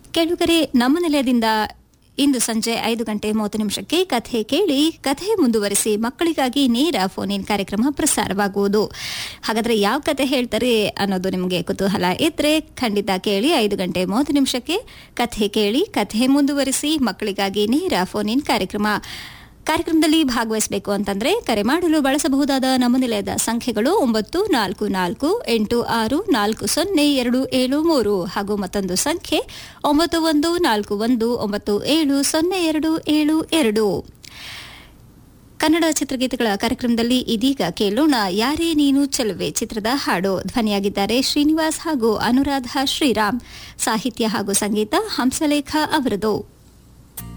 ಕೆಳುಗರೆ ನಮ್ಮ ನಿಲಯದಿಂದ ಇಂದು ಸಂಜೆ ಐದು ಗಂಟೆ ಮೂವತ್ತು ನಿಮಿಷಕ್ಕೆ ಕಥೆ ಕೇಳಿ ಕಥೆ ಮುಂದುವರಿಸಿ ಮಕ್ಕಳಿಗಾಗಿ ನೇರ ಫೋನ್ ಇನ್ ಕಾರ್ಯಕ್ರಮ ಪ್ರಸಾರವಾಗುವುದು ಹಾಗಾದ್ರೆ ಯಾವ ಕಥೆ ಹೇಳ್ತಾರೆ ಅನ್ನೋದು ನಿಮಗೆ ಕುತೂಹಲ ಇದ್ರೆ ಖಂಡಿತ ಕೇಳಿ ಐದು ಗಂಟೆ ಮೂವತ್ತು ನಿಮಿಷಕ್ಕೆ ಕಥೆ ಕೇಳಿ ಕಥೆ ಮುಂದುವರಿಸಿ ಮಕ್ಕಳಿಗಾಗಿ ನೇರ ಫೋನ್ ಇನ್ ಕಾರ್ಯಕ್ರಮ ಕಾರ್ಯಕ್ರಮದಲ್ಲಿ ಭಾಗವಹಿಸಬೇಕು ಅಂತಂದ್ರೆ ಕರೆ ಮಾಡಲು ಬಳಸಬಹುದಾದ ನಮ್ಮ ನಿಲಯದ ಸಂಖ್ಯೆಗಳು ಒಂಬತ್ತು ನಾಲ್ಕು ನಾಲ್ಕು ಎಂಟು ಆರು ನಾಲ್ಕು ಸೊನ್ನೆ ಎರಡು ಏಳು ಮೂರು ಹಾಗೂ ಮತ್ತೊಂದು ಸಂಖ್ಯೆ ಒಂಬತ್ತು ಒಂದು ನಾಲ್ಕು ಒಂದು ಒಂಬತ್ತು ಏಳು ಸೊನ್ನೆ ಎರಡು ಏಳು ಎರಡು ಕನ್ನಡ ಚಿತ್ರಗೀತೆಗಳ ಕಾರ್ಯಕ್ರಮದಲ್ಲಿ ಇದೀಗ ಕೇಳೋಣ ಯಾರೇ ನೀನು ಚೆಲುವೆ ಚಿತ್ರದ ಹಾಡು ಧ್ವನಿಯಾಗಿದ್ದಾರೆ ಶ್ರೀನಿವಾಸ್ ಹಾಗೂ ಅನುರಾಧ ಶ್ರೀರಾಮ್ ಸಾಹಿತ್ಯ ಹಾಗೂ ಸಂಗೀತ ಹಂಸಲೇಖ ಅವರದು